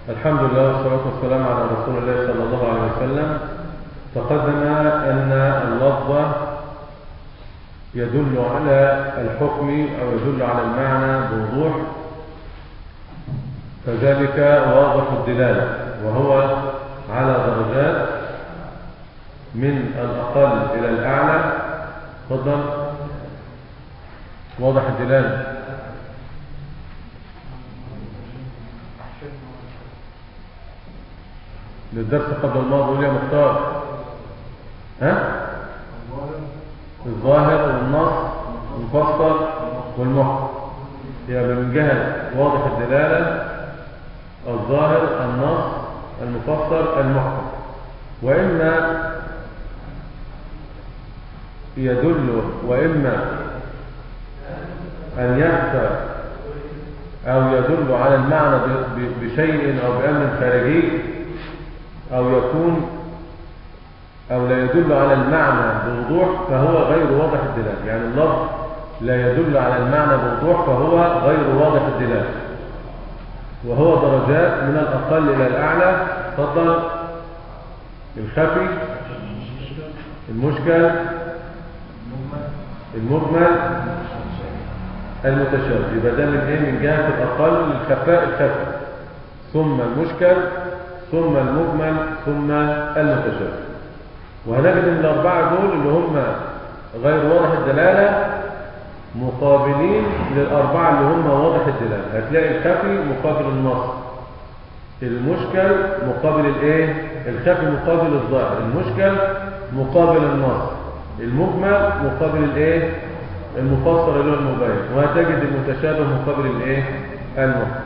الحمد لله والصلاة والسلام على رسول الله صلى الله عليه وسلم تقدم أن اللفظ يدل على الحكم أو يدل على المعنى بوضوح فذلك واضح الدلالة وهو على درجات من الأقل إلى الأعلى تفضل واضح الدلالة للدرس قبل الماضي قول يا مختار ها الظاهر والنص المفسر والمحكم يبقى من جهة واضح الدلالة الظاهر النص المفسر المحكم وإما يدل وإما أن يخفى أو يدل على المعنى بشيء أو بأمر خارجي أو يكون أو لا يدل على المعنى بوضوح فهو غير واضح الدلالة يعني اللفظ لا يدل على المعنى بوضوح فهو غير واضح الدلالة وهو درجات من الأقل إلى الأعلى تفضل الخفي المشكل المجمل المتشابه يبقى ده من ايه من جهه الاقل للخفاء الخفي ثم المشكل ثم المجمل ثم المتشابه وهنجد ان الاربعه دول اللي هم غير واضح الدلاله مقابلين للاربعه اللي هم واضح الدلاله هتلاقي الخفي مقابل النص المشكل مقابل الايه الخفي مقابل الظاهر المشكل مقابل النص المجمل مقابل الايه المفسر اللي هو المبين وهتجد المتشابه مقابل الايه المحكم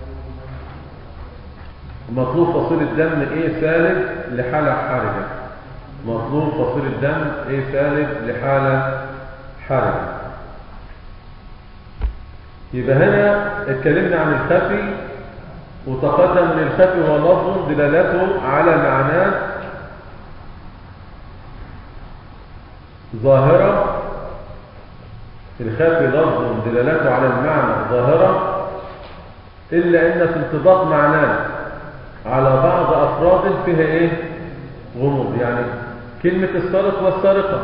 مطلوب فصيل الدم ايه سالب لحالة حرجة مطلوب فصيل الدم ايه سالب لحالة حرجة يبقى هنا اتكلمنا عن الخفي وتقدم ان الخفي هو لفظ دلالته على معناه ظاهرة الخافي لفظ دلالته على المعنى ظاهرة إلا أن في انطباق معناه على بعض أفراد فيها إيه غموض يعني كلمة السارق والسارقة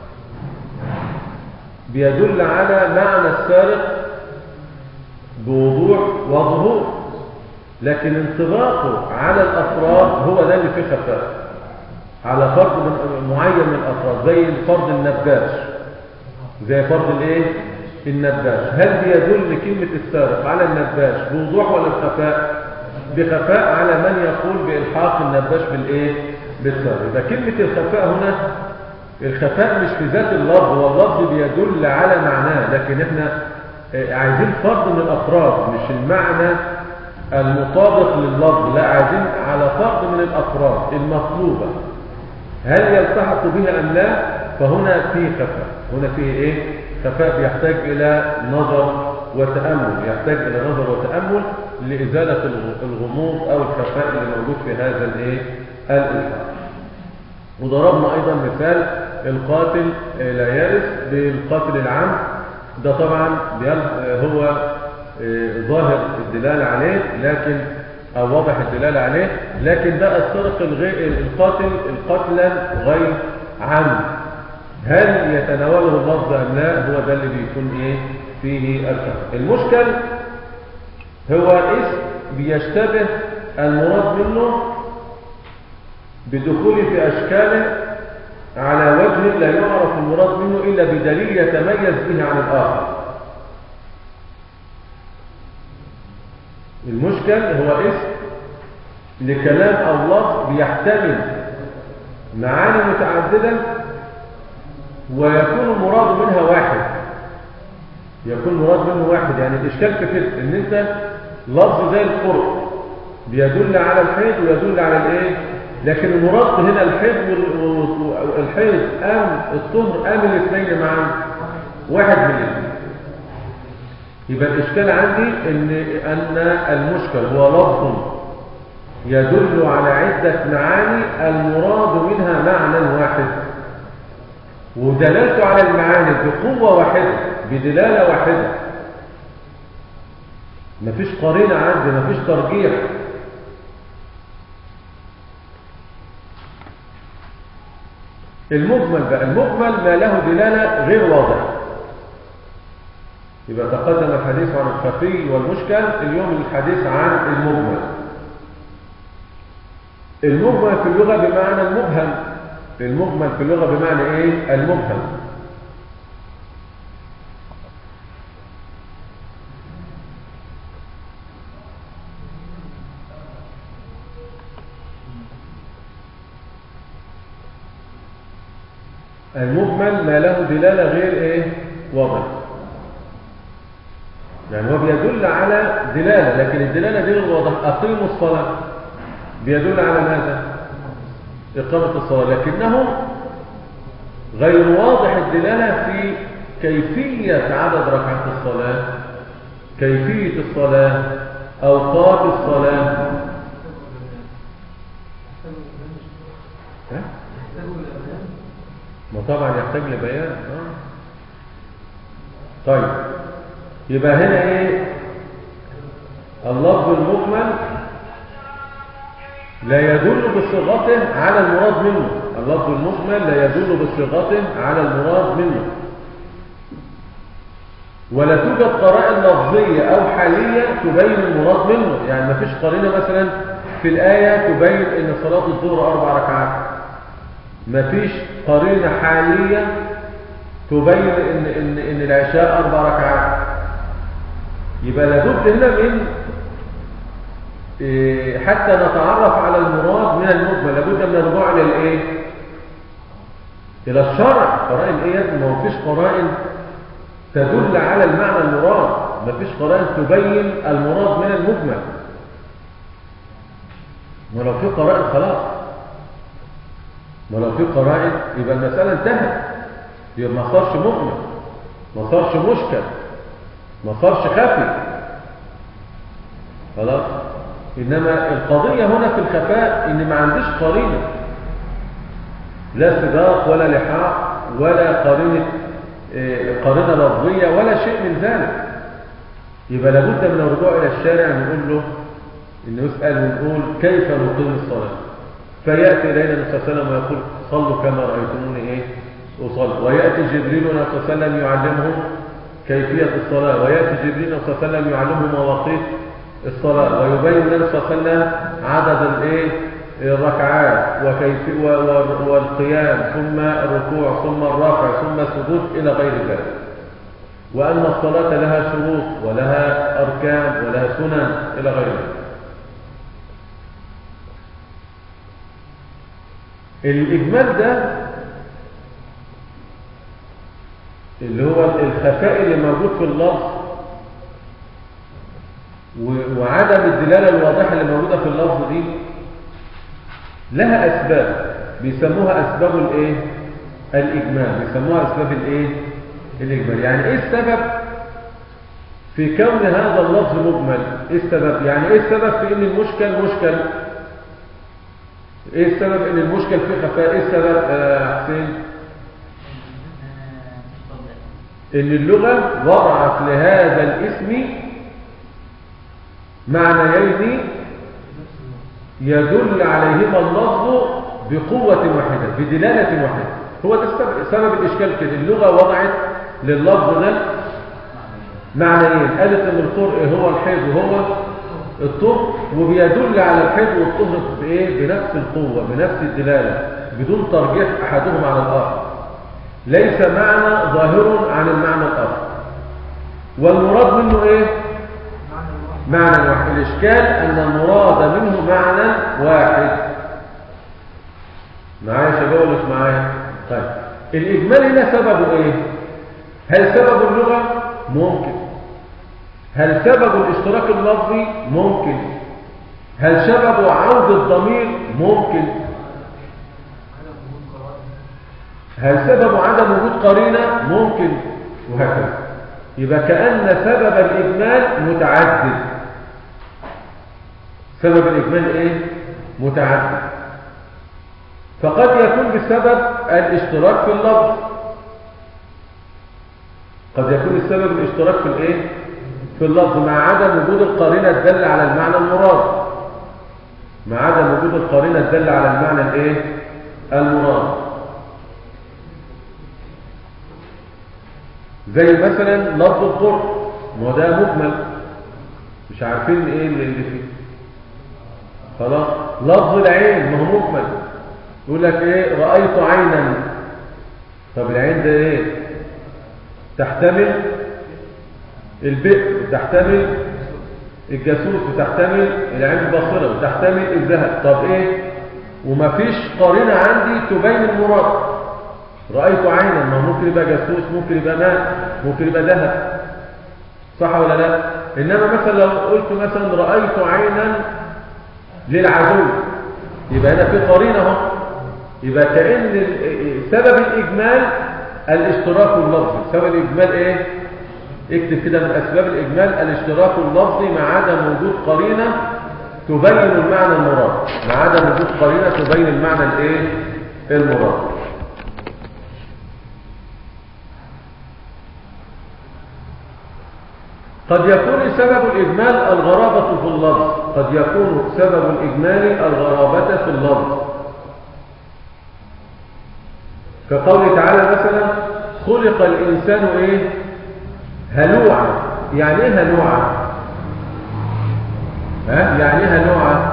بيدل على معنى السارق بوضوح وظهور لكن انطباقه على الأفراد هو ده اللي فيه خفاء على فرد معين من الأفراد زي فرد النباش زي فرد الايه النباش هل بيدل كلمة السارق على النباش بوضوح ولا بخفاء بخفاء على من يقول بإلحاق النباش بالايه بالسارق يبقى كلمة الخفاء هنا الخفاء مش في ذات اللفظ واللفظ بيدل على معناه لكن احنا عايزين فرد من الأفراد مش المعنى المطابق لللفظ لا عايزين على فرد من الأفراد المطلوبة هل يلتحق بها أم لا فهنا فيه خفاء هنا فيه إيه خفاء بيحتاج إلى نظر وتأمل يحتاج إلى نظر وتأمل لإزالة الغموض أو الخفاء اللي موجود في هذا الإيه الإلحاق وضربنا أيضا مثال القاتل لا يرث بالقاتل العام ده طبعا هو ظاهر الدلالة عليه لكن أو واضح الدلالة عليه لكن ده السرق الغير القاتل القتلا غير عمد هل يتناوله اللفظ أم لا هو ده اللي بيكون إيه فيه الفرق المشكل هو اسم بيشتبه المراد منه بدخوله في أشكاله على وجه لا يعرف المراد منه إلا بدليل يتميز به عن الآخر المشكل هو اسم لكلام أو لفظ بيحتمل معاني متعددة ويكون المراد منها واحد يكون المراد منه واحد يعني الإشكال في كده إن أنت لفظ زي القرء بيدل على الحيض ويدل على الإيه لكن المراد هنا الحيض والحيض أم الطهر أم الاثنين معا واحد من الاثنين يبقى الإشكال عندي إن أن المشكل هو لفظ يدل على عدة معاني المراد منها معنى واحد ودلالته على المعاني بقوة واحدة بدلالة واحدة مفيش قرينة عندي مفيش ترجيح المجمل بقى المجمل ما له دلالة غير واضحة يبقى تقدم الحديث عن الخفي والمشكل اليوم الحديث عن المجمل المجمل في اللغة بمعنى المبهم المجمل في اللغة بمعنى ايه المبهم المجمل ما له دلالة غير ايه واضح يعني هو بيدل على دلالة لكن الدلالة دي غير واضحة أقيموا الصلاة بيدل على ماذا إقامة الصلاة لكنه غير واضح الدلالة في كيفية عدد ركعات الصلاة كيفية الصلاة أوقات الصلاة ها؟ ما طبعا يحتاج لبيان آه. طيب يبقى هنا ايه اللفظ المجمل لا يدل بصيغته على المراد منه اللفظ المجمل لا يدل بصيغته على المراد منه ولا توجد قرائن لفظية أو حالية تبين المراد منه يعني ما فيش قرينة مثلا في الآية تبين أن صلاة الظهر أربع ركعات ما فيش قرينة حالية تبين ان, إن, إن العشاء أربع ركعات يبقى لابد هنا من إيه حتى نتعرف على المراد من المجمل لابد من الرجوع الى الايه الى الشرع قرائن ايه ما فيش قرائن تدل على المعنى المراد ما فيش قرائن تبين المراد من المجمل ولو في قرائن خلاص ولو في قرائن يبقى المسألة انتهت يبقى ما صارش مجمل ما صارش مشكل ما صارش خفي خلاص إنما القضية هنا في الخفاء إن ما عنديش قرينة لا سباق ولا لحاق ولا قرينة إيه قرينة لفظية ولا شيء من ذلك يبقى لابد من الرجوع إلى الشارع نقول له إنه يسأل ونقول كيف نقيم الصلاة فيأتي إلينا النبي صلى الله عليه وسلم ويقول صلوا كما رأيتموني إيه أصلي ويأتي جبريل النبي صلى الله عليه وسلم يعلمهم كيفية الصلاة ويأتي جبريل النبي صلى الله عليه وسلم يعلمهم مواقيت الصلاة ويبين النبي صلى الله عليه وسلم عدد الايه الركعات وكيف والقيام ثم الركوع ثم الرفع ثم السجود إلى غير ذلك وأن الصلاة لها شروط ولها أركان ولها سنن إلى غير ذلك الإجمال ده اللي هو الخفاء اللي موجود في اللفظ وعدم الدلالة الواضحة اللي موجودة في اللفظ دي لها أسباب بيسموها أسباب الإيه؟ الإجمال بيسموها أسباب الإيه؟ الإجمال يعني إيه السبب في كون هذا اللفظ مجمل إيه السبب؟ يعني إيه السبب في إن المشكل مشكل إيه السبب إن المشكل فيه خفاء إيه السبب آه حسين إن اللغة وضعت لهذا الاسم معنيين يدل عليهما اللفظ بقوة واحدة بدلالة واحدة هو ده سبب الإشكال كده اللغة وضعت لللفظ ده معنيين قالت ان القرء هو الحيض وهو الطهر وبيدل على الحيض والطهر بايه بنفس القوة بنفس الدلالة بدون ترجيح احدهما على الاخر ليس معنى ظاهر عن المعنى الاخر والمراد منه ايه معنى واحد الإشكال أن المراد منه معنى واحد معايا شباب ولا مش معايا طيب الإجمال هنا سببه إيه هل سبب اللغة ممكن هل سبب الاشتراك اللفظي ممكن هل سبب عود الضمير ممكن هل سبب عدم وجود قرينة ممكن وهكذا يبقى كأن سبب الإجمال متعدد سبب الإجمال إيه؟ متعدد فقد يكون بسبب الاشتراك في اللفظ قد يكون السبب الاشتراك في الايه في اللفظ مع عدم وجود القرينه الدل على المعنى المراد مع عدم وجود القرينه الدل على المعنى الايه المراد زي مثلا لفظ القرب ما هو ده مجمل مش عارفين ايه اللي اللي فيه خلاص لفظ العين ما هو مجمل يقول لك ايه رأيت عينا طب العين ده ايه تحتمل البئر وتحتمل الجاسوس وتحتمل العين الباصرة وتحتمل الذهب طب ايه ومفيش قارنة عندي تبين المراد رأيت عينا ما هو ممكن يبقى جاسوس ممكن يبقى ماء ممكن يبقى ذهب صح ولا لا انما مثلا لو قلت مثلا رأيت عينا للعدو يبقى هنا في قرينة اهو يبقى كأن ال- سبب الإجمال الاشتراك اللفظي سبب الإجمال ايه اكتب كده من أسباب الإجمال الاشتراك اللفظي مع عدم وجود قرينة تبين المعنى المراد مع عدم وجود قرينة تبين المعنى الايه المراد قد يكون سبب الإجمال الغرابة في اللفظ قد يكون سبب الإجمال الغرابة في اللفظ كقوله تعالى مثلا خلق الإنسان إيه هلوعا يعني إيه هلوعا ها يعني إيه هلوعا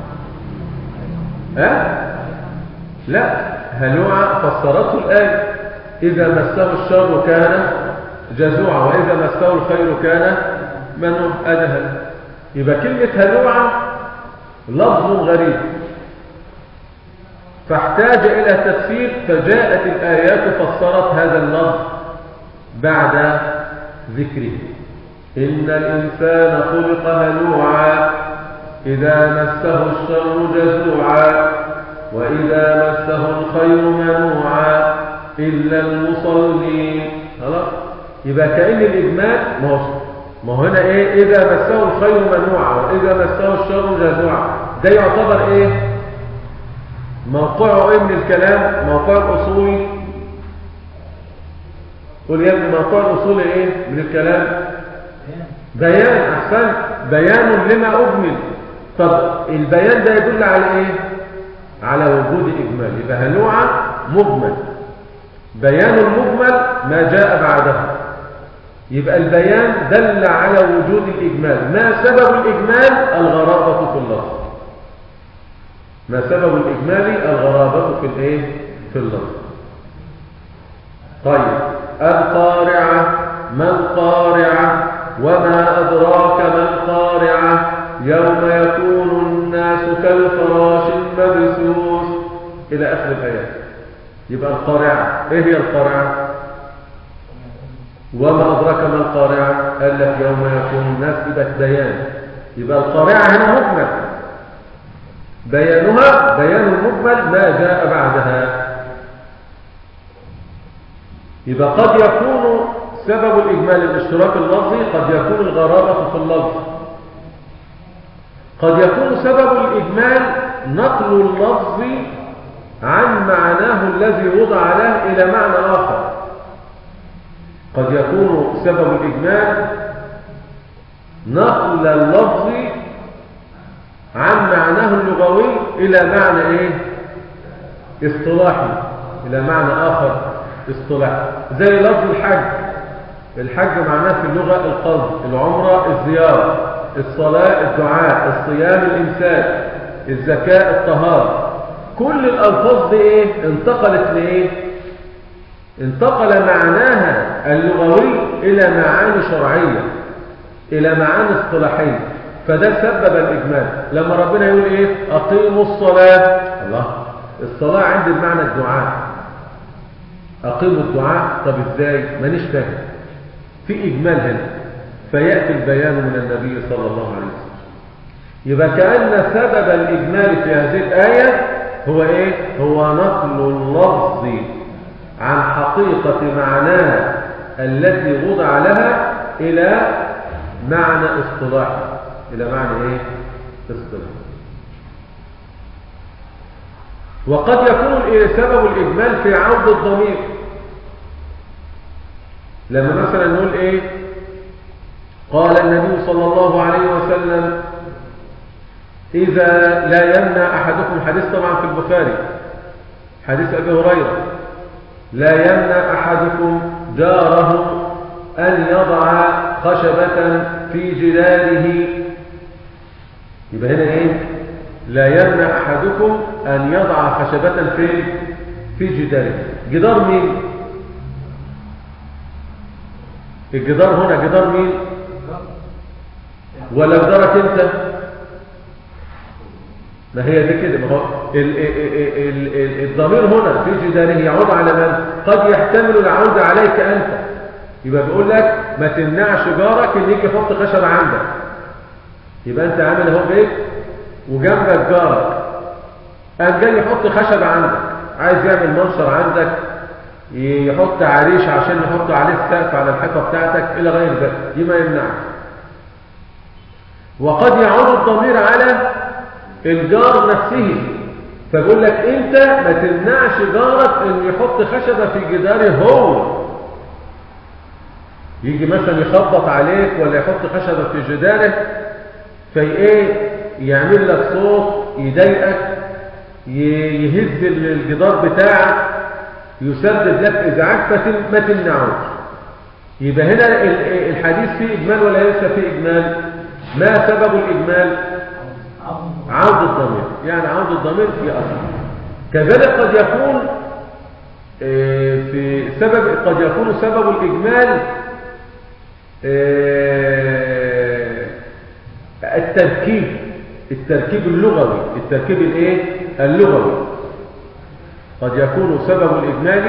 ها لا هلوعا فسرته الآية إذا مسه الشر كان جزوعا وإذا مسه الخير كان منه أدهل يبقى كلمة هلوعا لفظ غريب فاحتاج إلى تفسير فجاءت الآيات فسرت هذا اللفظ بعد ذكره إن الإنسان خلق هلوعا إذا مسه الشر جزوعا وإذا مسه الخير منوعا إلا المصلين خلاص يبقى كأن الإجمال ما هو ما هو هنا إيه إذا مسه الخير منوعا وإذا مسه الشر جزوعا ده يعتبر إيه موقعه إيه من الكلام موقع الأصولي قول يا ابني موقع الأصولي إيه من الكلام بيان أحسن بيان لما أجمل طب البيان ده يدل على إيه على وجود إجمال يبقى هلوعة مجمل بيان المجمل ما جاء بعده يبقى البيان دل على وجود الإجمال ما سبب الإجمال الغرابة في اللفظ ما سبب الإجمال الغرابة في الإيه في اللفظ طيب القارعة ما القارعة وما أدراك ما القارعة يوم يكون الناس كالفراش المبثوث إلى آخر الآيات يبقى القارعة إيه هي القارعة وما أدراك ما القارعة قال لك يوم يكون الناس يبقى بيان يبقى القارعة هنا مجمل بيانها بيان المجمل ما جاء بعدها يبقى قد يكون سبب الإجمال الاشتراك اللفظي قد يكون الغرابة في اللفظ قد يكون سبب الإجمال نقل اللفظ عن معناه الذي وضع له إلى معنى آخر قد يكون سبب الإجمال نقل اللفظ عن معناه اللغوي إلى معنى إيه؟ اصطلاحي إلى معنى آخر اصطلاحي زي لفظ الحج الحج معناه في اللغة القصد العمرة الزيارة الصلاة الدعاء الصيام الإمساك الزكاة الطهارة كل الألفاظ دي إيه؟ انتقلت لإيه؟ انتقل معناها اللغوي إلى معاني شرعية إلى معاني اصطلاحية فده سبب الإجمال لما ربنا يقول إيه أقيموا الصلاة الله الصلاة عند المعنى الدعاء أقيموا الدعاء طب إزاي مانيش فاهم في إجمال هنا فيأتي البيان من النبي صلى الله عليه وسلم يبقى كأن سبب الإجمال في هذه الآية هو إيه هو نقل اللفظ عن حقيقة معناه التي وضع لها إلى معنى اصطلاحي إلى معنى إيه اصطلاحي وقد يكون سبب الإجمال في عود الضمير لما مثلا نقول إيه قال النبي صلى الله عليه وسلم إذا لا يمنع أحدكم حديث طبعا في البخاري حديث أبي هريرة لا يمنع أحدكم جاره أن يضع خشبة في جداره يبقى هنا إيه لا يمنع أحدكم أن يضع خشبة في في جداره جدار مين الجدار هنا جدار مين ولا جدارك انت ما هي دي كده ما هو ال- ال- ال- ال- الضمير هنا في جداره يعود على من قد يحتمل العود عليك انت يبقى بيقول لك ما تمنعش جارك ان يجي يحط خشب عندك يبقى انت عامل اهو بيت وجنبك جارك قام جاي يحط خشب عندك عايز يعمل منشر عندك يحط عريش عشان يحط عليه السقف على الحيطه بتاعتك الى غير ذلك دي ما يمنعش وقد يعود الضمير على الجار نفسه فبقول لك انت ما تمنعش جارك ان يحط خشبه في جداره هو يجي مثلا يخبط عليك ولا يحط خشبه في جداره في ايه يعمل لك صوت يضايقك ي- يهز الجدار بتاعك يسبب لك ازعاج فتم- ما تمنعوش يبقى هنا ال- الحديث فيه اجمال ولا ليس فيه اجمال ما سبب الاجمال عود الضمير يعني عود الضمير في اصل كذلك قد يكون آه، في سبب قد يكون سبب الاجمال آه، التركيب التركيب اللغوي التركيب الايه اللغوي قد يكون سبب الاجمال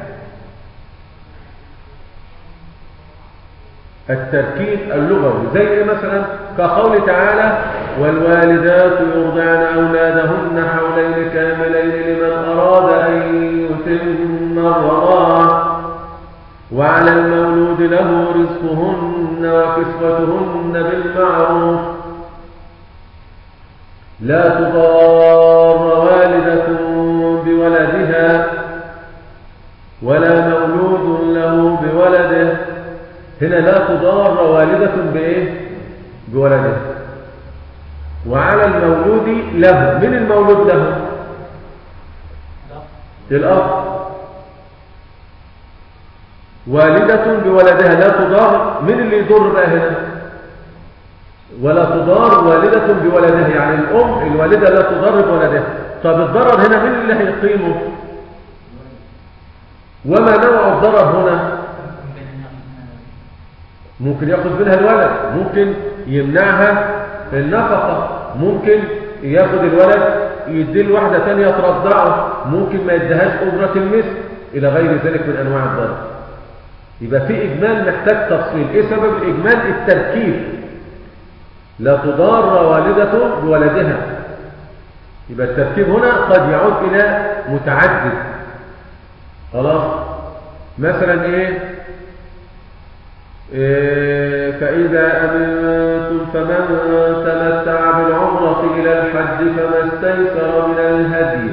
التركيب اللغوي زي ايه مثلا كقول تعالى والوالدات يرضعن اولادهن حولين كاملين لمن اراد ان يتم الرضاعه وعلى المولود له رزقهن وكسوتهن بالمعروف لا تضار والدة بولدها ولا مولود له بولده هنا لا تضار والدة بإيه؟ بولدها وعلى المولود له من المولود له؟ الأب والدة بولدها لا تضار من اللي يضر بقى هنا ولا تضار والدة بولدها يعني الأم الوالدة لا تضر بولدها طب الضرر هنا من اللي هيقيمه وما نوع الضرر هنا ممكن ياخذ منها الولد ممكن يمنعها النفقة ممكن ياخذ الولد يديه لواحدة تانية ترضعه ممكن ما يديهاش أجرة المثل إلى غير ذلك من أنواع الضرر يبقى في إجمال محتاج تفصيل إيه سبب الإجمال التركيب لا تضار والدة بولدها يبقى التركيب هنا قد يعود إلى متعدد خلاص مثلا إيه إيه فإذا أمنتم فمن تمتع بالعمرة إلى الحج فما استيسر من الهدي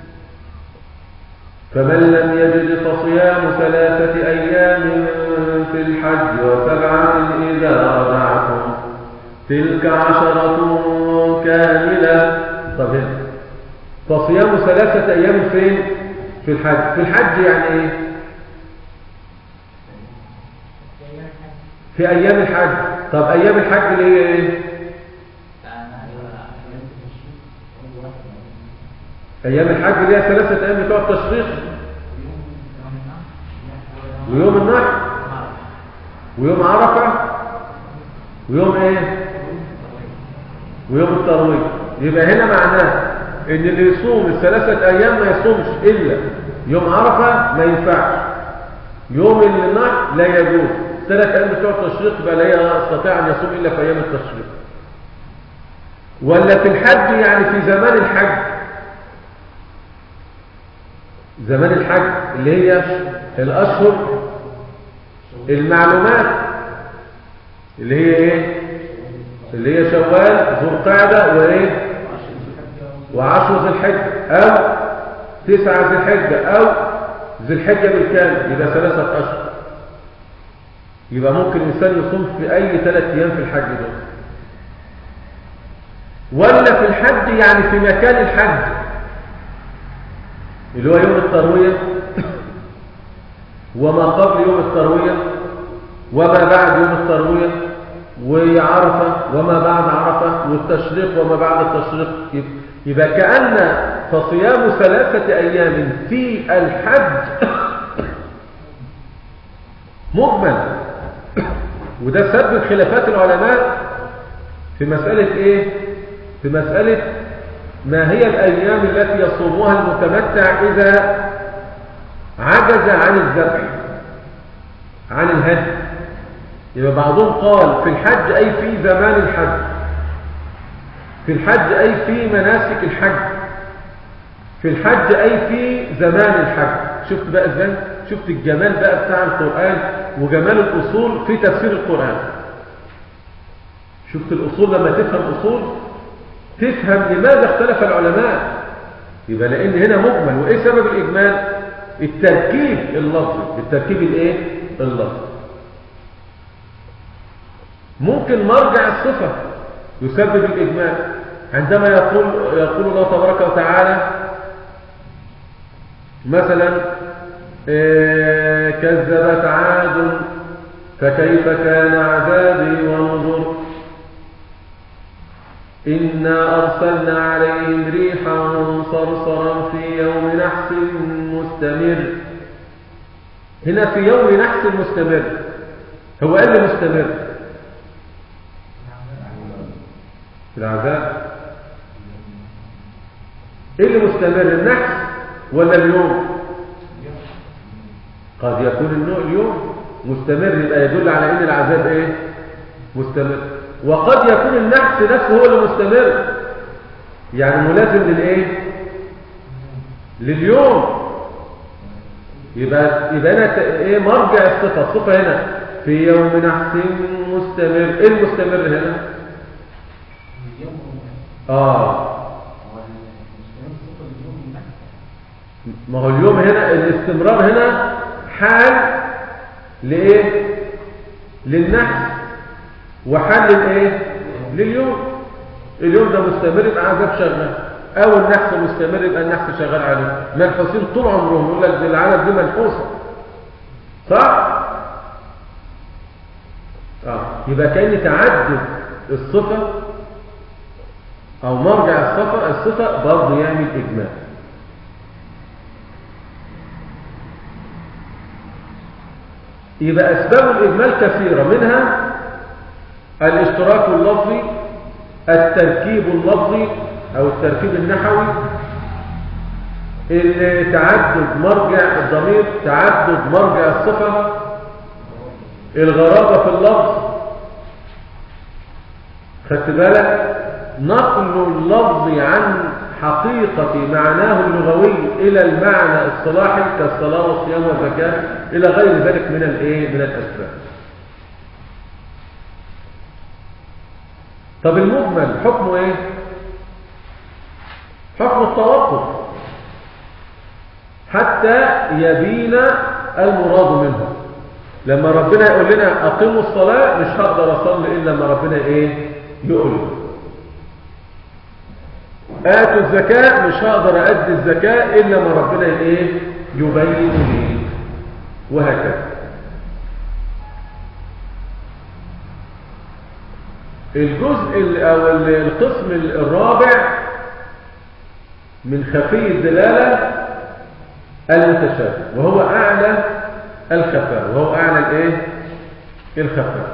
فمن لم يجد فصيام ثلاثة أيام في الحج وسبعة إذا رجعتم تلك عشرة كاملة طب هنا فصيام ثلاثة أيام فين؟ في الحج في الحج يعني إيه؟ في أيام الحج طب أيام الحج اللي هي إيه؟ أيام الحج اللي هي ثلاثة أيام بتوع التشريق ويوم النحر ويوم عرفة ويوم إيه؟ ويوم الترويج يبقى هنا معناه ان اللي يصوم الثلاثة ايام ما يصومش الا يوم عرفة ما ينفعش يوم النحر لا يجوز ثلاث ايام بتوع التشريق بقى لا يستطيع ان يصوم الا في ايام التشريق ولا في الحج يعني في زمان الحج زمان الحج اللي هي الاشهر المعلومات اللي هي ايه اللي هي شوال ذو القعدة وايه وعشر ذي الحجة او تسعة ذي الحجة او ذي الحجة بالكامل يبقى ثلاثة اشهر يبقى ممكن الانسان يصوم في اي ثلاث ايام في الحج دول ولا في الحج يعني في مكان الحج اللي هو يوم التروية وما قبل يوم التروية وما بعد يوم التروية وعرفة وما بعد عرفة والتشريق وما بعد التشريق يبقى كأن فصيام ثلاثة أيام في الحج مجمل وده سبب خلافات العلماء في مسألة ايه في مسألة ما هي الأيام التي يصومها المتمتع إذا عجز عن الذبح عن الهدي يبقى بعضهم قال في الحج أي في زمان الحج في الحج أي في مناسك الحج في الحج أي في زمان الحج شفت بقى ازاي شفت الجمال بقى بتاع القرآن وجمال الأصول في تفسير القرآن شفت الأصول لما تفهم أصول تفهم لماذا اختلف العلماء يبقى لأن هنا مجمل وإيه سبب الإجمال التركيب اللفظي التركيب الايه اللفظي ممكن مرجع الصفة يسبب الإجمال عندما يقول يقول الله تبارك وتعالى مثلا إيه كذبت عاد فكيف كان عذابي ونظر إنا أرسلنا عليهم ريحا صرصرا في يوم نحس مستمر هنا في يوم نحس مستمر هو قال لي مستمر في العذاب ايه اللي مستمر النحس ولا اليوم قد يكون اليوم مستمر يبقى يدل على ان العذاب ايه مستمر وقد يكون النحس نفسه هو اللي مستمر يعني ملازم للايه لليوم يبقى يبقى هنا ايه مرجع الصفه الصفه هنا في يوم نحس مستمر ايه المستمر هنا اه ما هو اليوم هنا الاستمرار هنا حال لايه للنحس وحل الايه لليوم اليوم ده مستمر يبقى عذاب شغال او النحس مستمر يبقى النحس شغال عليه منحوسين طول عمرهم يقول لك العالم دي منحوسه صح اه يبقى كان تعدد الصفه او مرجع الصفه الصفه برضه يعمل اجمال يبقى اسباب الاجمال كثيره منها الاشتراك اللفظي التركيب اللفظي او التركيب النحوي تعدد مرجع الضمير تعدد مرجع الصفة الغرابة في اللفظ خدت بالك نقل اللفظ عن حقيقة معناه اللغوي إلى المعنى الصلاحي كالصلاة والصيام والزكاة إلى غير ذلك من الإيه من الأسباب طب المجمل حكمه ايه حكم التوقف حتى يبين المراد منه لما ربنا يقول لنا اقيموا الصلاة مش هقدر اصلي الا لما ربنا ايه يقول اتوا الزكاة مش هقدر ادي الزكاة الا لما ربنا ايه يبين لي وهكذا الجزء او القسم الرابع من خفي الدلالة المتشابه وهو اعلى الخفاء وهو اعلى الايه الخفاء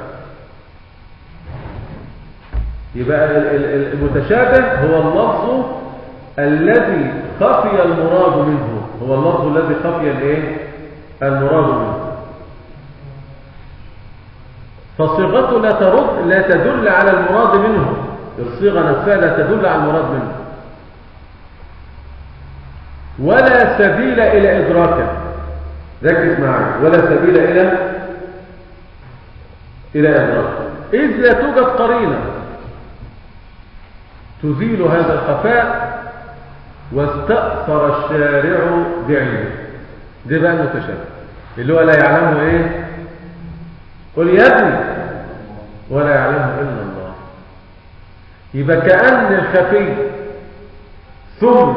يبقى المتشابه هو اللفظ الذي خفي المراد منه هو اللفظ الذي خفي الايه المراد منه فصيغته لا ترد لا تدل على المراد منه الصيغه نفسها لا تدل على المراد منه ولا سبيل الى ادراكه ركز معي ولا سبيل الى الى ادراكه اذ لا توجد قرينه تزيل هذا الخفاء واستأثر الشارع بعلمه ده بقى المتشابه اللي هو لا يعلمه ايه قل يا ابني ولا يعلمه إلا الله يبقى كأن الخفي ثم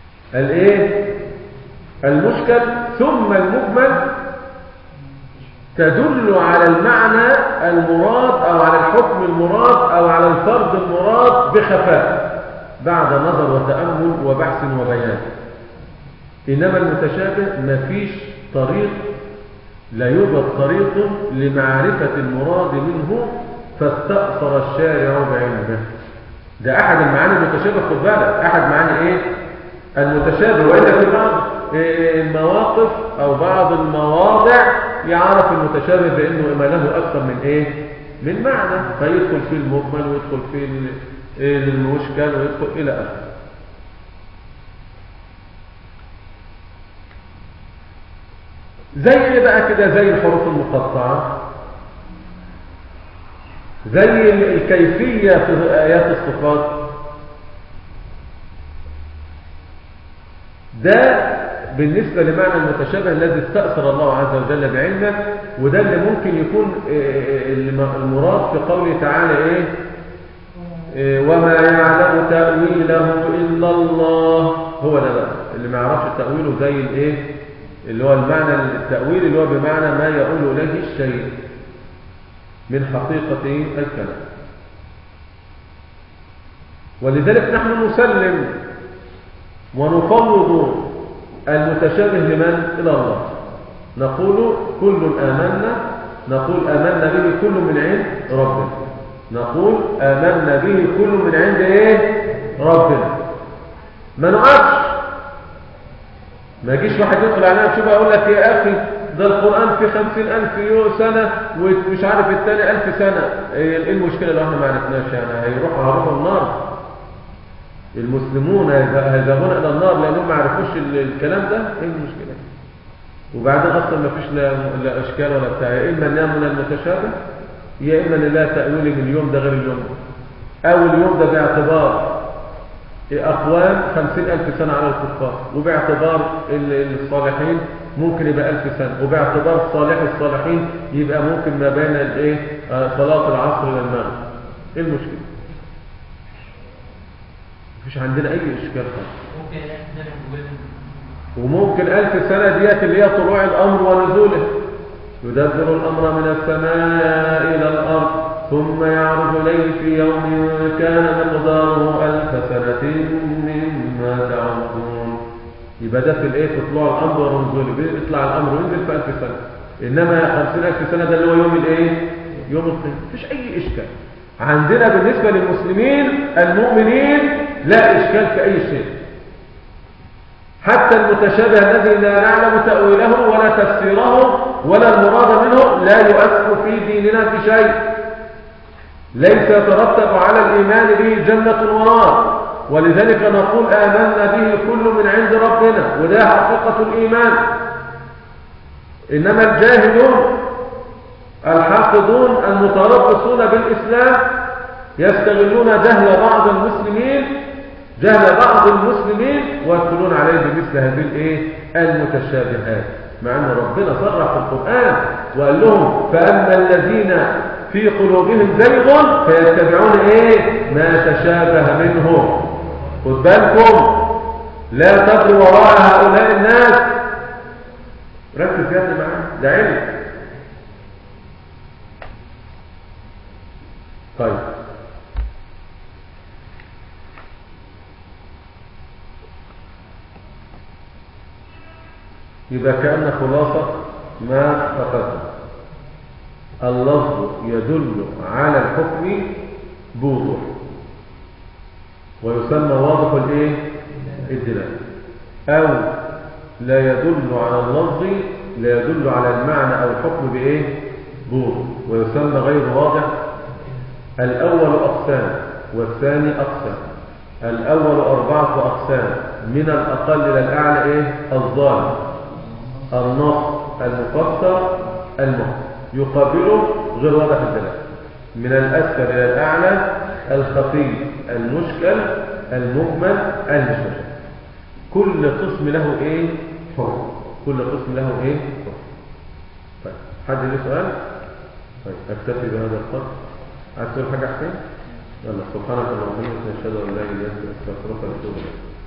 الايه المشكل ثم المجمل تدل على المعنى المراد أو على الحكم المراد أو على الفرض المراد بخفاء بعد نظر وتأمل وبحث وبيان إنما المتشابه مفيش طريق لا يوجد طريق لمعرفة المراد منه فاستأثر الشارع بعلمه ده أحد المعاني المتشابه خد بالك أحد معاني إيه المتشابه وإلا في بعض المواقف أو بعض المواضع يعرف المتشابه بأنه ما له أكثر من إيه من معنى فيدخل في المجمل ويدخل في المشكل ويدخل إلى آخره زي ايه بقى كده زي الحروف المقطعة زي الكيفية في آيات الصفات ده بالنسبة لمعنى المتشابه الذي استأثر الله عز وجل بعلمه وده اللي ممكن يكون المراد في قوله تعالى ايه وما يعلم تأويله إلا الله هو ده بقى اللي ما يعرفش تأويله زي الايه اللي هو المعنى التأويل اللي هو بمعنى ما يقول إليه الشيء من حقيقة الكلام ولذلك نحن نسلم ونفوض المتشابه لمن إلى الله نقول كل آمنا نقول آمنا به كل من عند ربنا نقول آمنا به كل من عند إيه ربنا ما نقفش ما يجيش واحد يدخل علينا شوف اقول لك يا اخي ده القرآن في خمسين ألف سنة ومش عارف التاني ألف سنة ايه المشكلة لو احنا ما عرفناش يعني هيروحوا هيروحوا النار المسلمون هيذهبون إلى النار لأنهم ما عرفوش الكلام ده ايه المشكلة وبعدين أصلا ما فيش لا, لا أشكال ولا بتاع يا إما أن من المتشابه يا إما أن لا تأويل من اليوم ده غير اليوم ده أو اليوم ده باعتبار أقوام خمسين ألف سنة على الكفار وباعتبار الصالحين ممكن يبقى ألف سنة وباعتبار صالح الصالحين يبقى ممكن ما بين الايه صلاة العصر إلى المغرب إيه المشكلة؟ مفيش عندنا أي إشكال خالص وممكن ألف سنة ديت اللي هي طلوع الأمر ونزوله يدبر الأمر من السماء إلى الأرض ثم يعرج إليه في يوم كان مقداره ألف سنة مما تعدون يبقى ده في الايه في طلوع الامر ونزوله بيطلع الامر وينزل في ألف سنه انما خمسين ألف سنه ده اللي هو يوم الايه يوم القيامه مفيش اي اشكال عندنا بالنسبه للمسلمين المؤمنين لا اشكال في اي شيء حتى المتشابه الذي لا نعلم تاويله ولا تفسيره ولا المراد منه لا يؤثر في ديننا في شيء ليس يترتب على الايمان به جنه ونار ولذلك نقول آمنا به كل من عند ربنا وده حقيقة الإيمان إنما الجاهلون الحاقدون المتربصون بالإسلام يستغلون جهل بعض المسلمين جهل بعض المسلمين ويدخلون عليه بمثل هذه الايه المتشابهات مع ان ربنا صرح في القرآن وقال لهم فأما الذين في قلوبهم زيغ فيتبعون ايه ما تشابه منه خد بالكم لا تبروا وراء هؤلاء الناس ركز يا ابني معايا ده علم طيب يبقى كأن خلاصة ما تقدم اللفظ يدل على الحكم بوضوح ويسمى واضح الايه الدلاله او لا يدل على اللفظ لا يدل على المعنى او الحكم بايه بوضوح ويسمى غير واضح الاول اقسام والثاني اقسام الاول اربعه اقسام من الاقل الى الاعلى ايه الظاهر النص المفسر المحكم يقابله غير واضح الدلاله من الاسفل الى الاعلى الخفي المشكل المجمل المشتبه كل قسم له ايه حكم كل قسم له ايه حكم طيب حد له سؤال طيب اكتفي بهذا القدر عايز تقول حاجه حسين يلا سبحانك اللهم وبحمدك نشهد ان لا اله الا انت نستغفرك ونتوب اليك